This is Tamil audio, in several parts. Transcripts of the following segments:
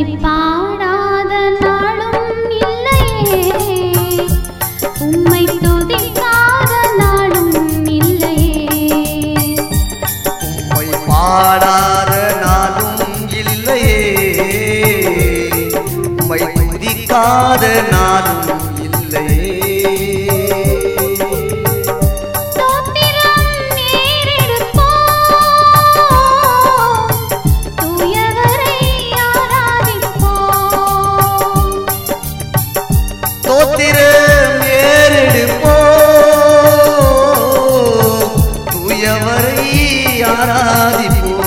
பாடாத நாளும் இல்லையே உம்மை துதிக்காத நாளும் இல்லையே உம்மை பாடாத நாளும் இல்லையே உம்மை துதிக்காத நாளும் இல்லையே ஸ்தோத்திரம் ஏறெடுப்போம், தூயவரை ஆராதிப்போம். தோத்திரம் ஏறெடுப்போ தூயவரை ஆராதிப்போ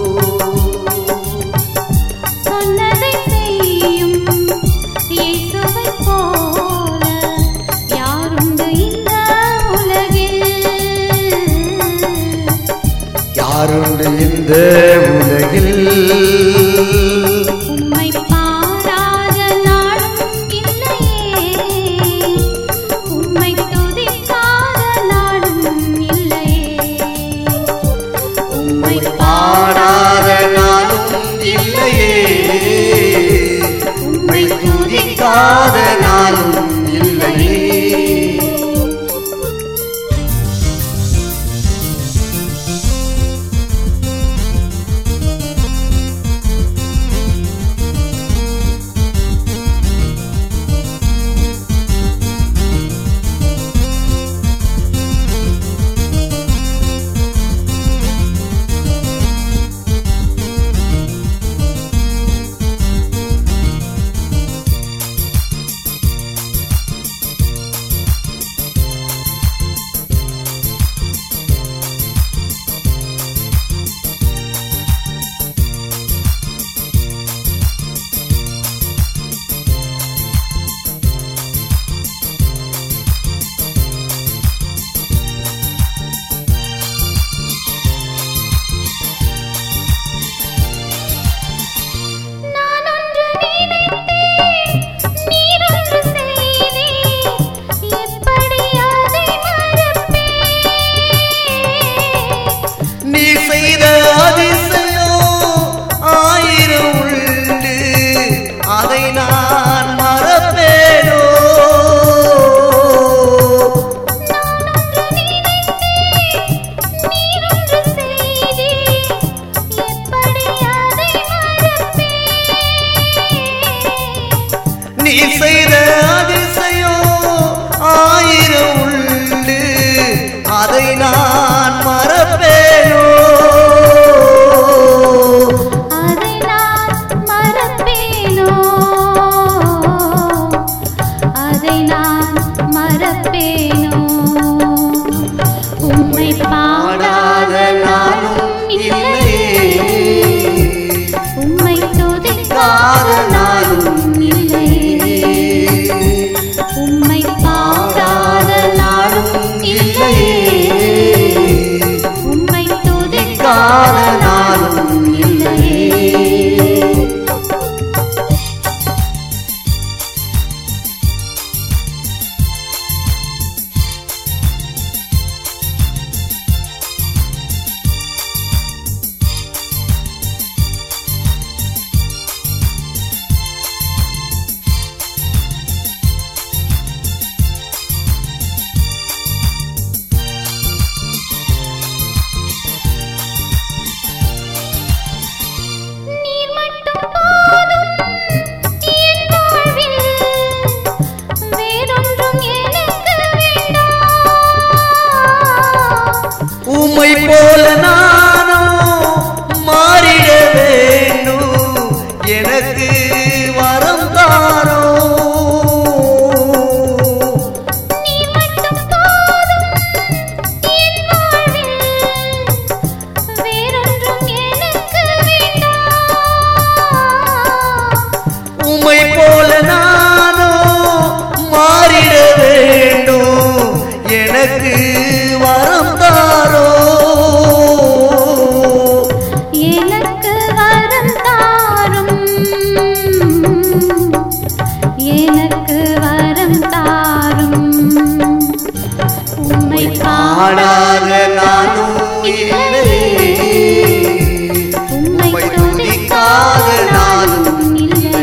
சொன்னதை செய்யும் இயேசுவைப் போல யாருண்டு இந்த உலகில் யாருண்டு இந்த உலகில் உம்மை பாடாத நாளும் இல்லையே உம்மை துதிக்காத நாளும் இல்லையே உம்மை பாடாத நாளும் இல்லையே உம்மை துதிக்காத நாளும் இல்லையே நான் ஒன்று நினைத்தேன் நீர் ஒன்று செய்தீர் எப்படி அதை மறப்பேன் நீ செய்த அதிசயம் ஆயிரம் உண்டு அதை நான் மறப்பேனோ நீர் ஒன்று செய்தீர் எப்படி அதை மறப்பேன் நீ செய்த அதிசயம் ஆயிரம் உண்டு அதை நான் மறப்பேனோ அதை நான் மறப்பேனோ அதை நான் மறப்பேனோ உம்மை பாடாத நாளும் இல்லையே உம்மை துதிக்காத நாளும் இல்லையே உம்மை பாடாத நாளும் இல்லையே உம்மை துதிக்காத நாளும் இல்லையே நீர் மட்டும் போதும் என் வாழ்வில் வேறொன்றும் எனக்கு வேண்டாம் உம்மை போல நானோ மாறிட வேண்டும் எனக்கு வரம் தாரோ நீர் மட்டும் போதும் என் வாழ்வில் வேறொன்றும் எனக்கு வேண்டாம் உம்மை போல நானோ மாறிட வேண்டும் எனக்கு வரம் தாரோ எனக்கு வரம் தாரும் எனக்கு வரம் தாரும் உம்மை பாடாத நானும் இல்லையே உம்மை உம்மை துதிக்காத துதிக்காத நாளும் நாளும் இல்லை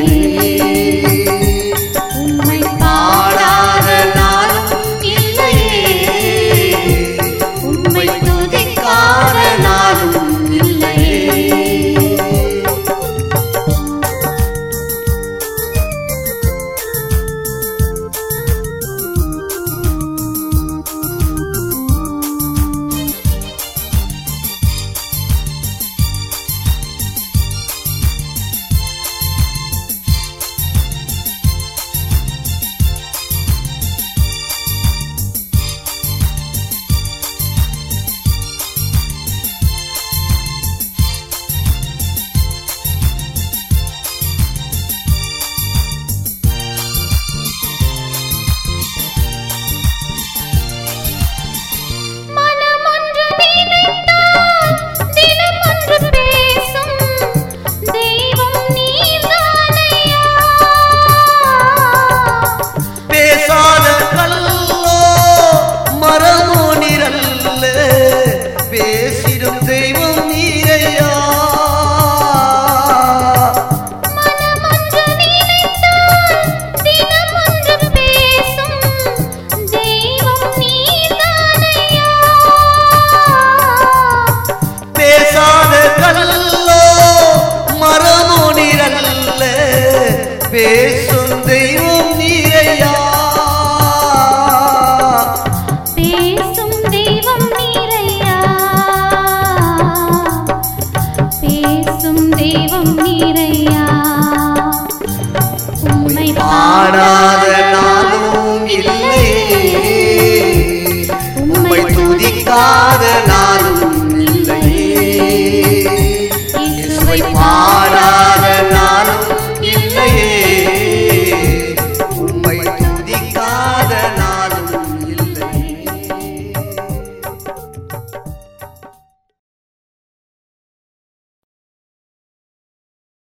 பேசும் தெய்வம் நீரையா பேசும் தெய்வம் நீரையா பேசும் தெய்வம் நீரையா உம்மை பாடாத